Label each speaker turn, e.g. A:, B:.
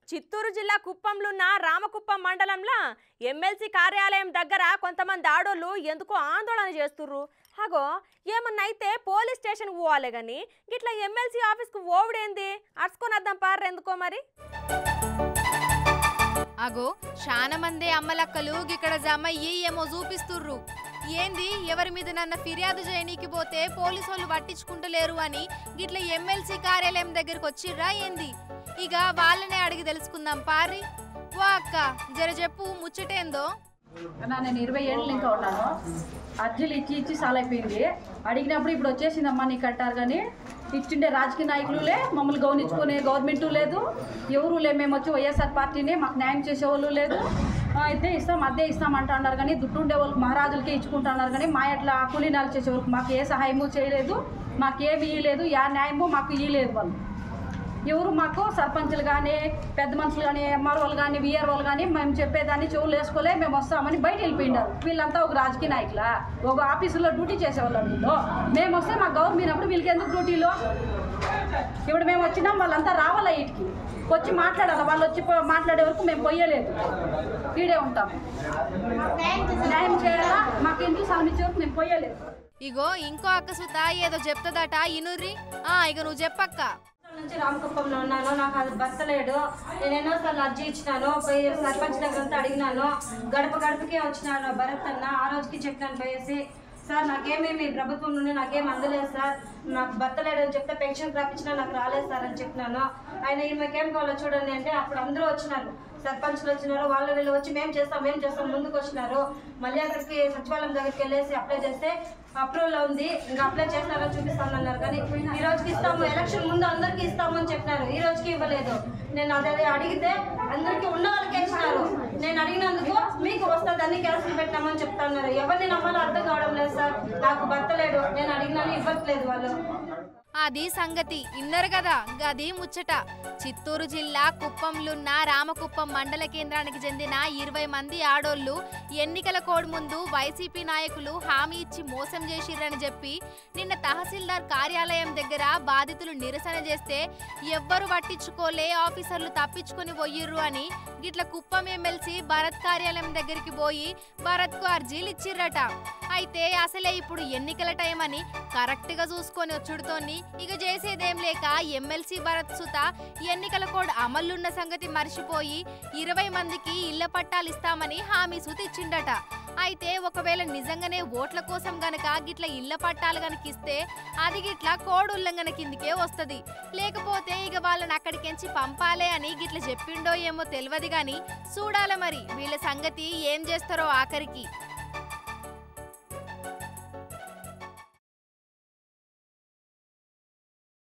A: చిత్తూరు జిల్లా కుప్పంలున్న రామకుప్పం మండలంలో ఎమ్మెల్సీ కార్యాలయం దగ్గర కొంతమంది ఆడోళ్ళు ఎందుకో ఆందోళన చేస్తుర్రు హగో ఏమన్నా అయితే పోలీస్ స్టేషన్కి పోవాలి కానీ గిట్లా ఎమ్మెల్సీ ఆఫీస్కి ఓవుడేంది అడుచుకొని వద్దాం పార్రు ఎందుకో మరి
B: అగో చాలా మంది అమ్మలక్కలు ఇక్కడ జమ అయ్యి ఏమో చూపిస్తుర్రు ఏంది ఎవరి మీద నన్న ఫిర్యాదు చేయనీకి పోతే పోలీసు వాళ్ళు పట్టించుకుంటలేరు అని గిట్ల ఎమ్మెల్సీ కార్యాలయం దగ్గరకు వచ్చిర్రా ఏంది ఇక వాళ్ళనే అడిగి తెలుసుకుందాం పారి వా అక్క జర చెప్పు ముచ్చటేందో
C: అన్నా నేను ఇరవై ఏళ్ళు ఇంకా ఉన్నాను అర్జీలు ఇచ్చి ఇచ్చి సాల్ అయిపోయింది అడిగినప్పుడు ఇప్పుడు వచ్చేసిందమ్మా నీకు కట్టారు కానీ ఇచ్చిండే రాజకీయ నాయకులులే మమ్మల్ని గౌనించుకునే గవర్నమెంట్ లేదు ఎవరు లే మేము వచ్చి వైఎస్ఆర్ పార్టీని మాకు న్యాయం చేసేవాళ్ళు లేదు ఆ, అయితే ఇస్తాం అదే ఇస్తాం అంటున్నారు కానీ దుడ్డు ఉండే వాళ్ళకి మహారాజులకే ఇచ్చుకుంటున్నారు కానీ మా ఎట్లా కూలీనాలు చేసే వాళ్ళకి మాకు ఏ సహాయము చేయలేదు మాకేమి ఇయ్యలేదు యా న్యాయము మాకు ఇయ్యలేదు వాళ్ళు ఎవరు మాకు సర్పంచులు కానీ పెద్ద మనుషులు కానీ ఎంఆర్ఓలు కానీ విఆర్ఓలు కానీ మేము చెప్పేదాన్ని చెవులు వేసుకోలే మేము వస్తామని బయట వెళ్ళిపోయినారు వీళ్ళంతా ఒక రాజకీయ నాయకులా ఒక ఆఫీసులో డ్యూటీ చేసేవాళ్ళు వీళ్ళు మేము వస్తే మా గవర్నమెంట్ అప్పుడు వీళ్ళకి ఎందుకు డ్యూటీలో ఇప్పుడు మేము వచ్చినాం వాళ్ళంతా రావాలా వీటికి వచ్చి మాట్లాడాలి వాళ్ళు వచ్చి పో- మాట్లాడే వరకు మేము పోయలేదు ఈడే ఉంటాం న్యాయం చేయాలా మాకు ఇంట్లో సాధించే వరకు మేము పోయలేదు
B: ఇగో ఇంకో అక్క సుత ఏదో చెప్తుందట ఇనుర్రి ఆ ఇక నువ్వు చెప్పక్క
D: నుంచి రామకుప్పంలో ఉన్నాను నాకు అది భర్త లేడు నేను ఎన్నోసార్లు అర్జీ ఇచ్చినాను పోయి సర్పంచ్ దగ్గర అంతా అడిగినాను గడప గడపకే వచ్చినాను భరత్ అన్న ఆ రోజుకి చెప్పినాను పోయేసి సార్ నాకేమేమి ప్రభుత్వం నుండి నాకేం అందలేదు సార్ నాకు భర్త లేడని చెప్తే పెన్షన్ రప్పించినా నాకు రాలేదు సార్ అని చెప్పినాను ఆయన ఈమెకేం కావాలో చూడండి అంటే అప్పుడు అందరూ వచ్చినారు సర్పంచ్లు వచ్చినారు వాళ్ళు వీళ్ళు వచ్చి మేము చేస్తాం మేము చేస్తాం ముందుకు వచ్చినారు మళ్ళీ అక్కడికి సచివాలయం దగ్గరికి వెళ్ళేసి అప్లై చేస్తే అప్రూవల్ ఉంది ఇంకా అప్లై చేసినారో చూపిస్తాను అన్నారు కానీ ఈ రోజుకి ఇస్తాము ఎలక్షన్ ముందు అందరికీ ఇస్తాము అని చెప్పినారు ఈ రోజుకి ఇవ్వలేదు నేను అదే అడిగితే అందరికీ ఉన్న వాళ్ళకే ఇచ్చినారు నేను అడిగినందుకు మీకు వస్తుంది అన్ని క్యాన్సిల్ పెట్టామని చెప్తున్నారు ఎవరిని నమ్మాలో అర్థం కావడం లేదు సార్ నాకు భర్త లేడు నేను అడిగినాను ఇవ్వట్లేదు వాళ్ళు
B: అది సంగతి ఇన్నరు కదా గది ముచ్చట చిత్తూరు జిల్లా కుప్పంలున్న రామకుప్పం మండల కేంద్రానికి చెందిన ఇరవై మంది ఆడోళ్లు ఎన్నికల కోడ్ ముందు వైసీపీ నాయకులు హామీ ఇచ్చి మోసం చేసిర్రని చెప్పి నిన్న తహసీల్దార్ కార్యాలయం దగ్గర బాధితులు నిరసన చేస్తే ఎవ్వరు పట్టించుకోలే ఆఫీసర్లు తప్పించుకొని పోయిర్రు అని గిట్ల కుప్పం ఎమ్మెల్సీ భరత్ కార్యాలయం దగ్గరికి పోయి భరత్కు అర్జీలు ఇచ్చిర్రట అయితే అసలే ఇప్పుడు ఎన్నికల టైం అని కరెక్ట్ గా చూసుకొని వచ్చుడుతోని ఇక చేసేదేం లేక ఎమ్మెల్సీ భరత్ సుత ఎన్నికల కోడ్ అమలున్న సంగతి మర్చిపోయి ఇరవై మందికి ఇళ్ల పట్టాలు ఇస్తామని హామీ సుత ఇచ్చిండట అయితే ఒకవేళ నిజంగానే ఓట్ల కోసం గనక గిట్ల ఇళ్ల పట్టాలు గనక ఇస్తే అది గిట్ల కోడ్ ఉల్లంఘన కిందికే వస్తది లేకపోతే ఇక వాళ్ళని అక్కడికెంచి పంపాలే అని గిట్ల చెప్పిండో ఏమో తెలియదు గాని చూడాల మరి వీళ్ళ సంగతి ఏం చేస్తారో ఆఖరికి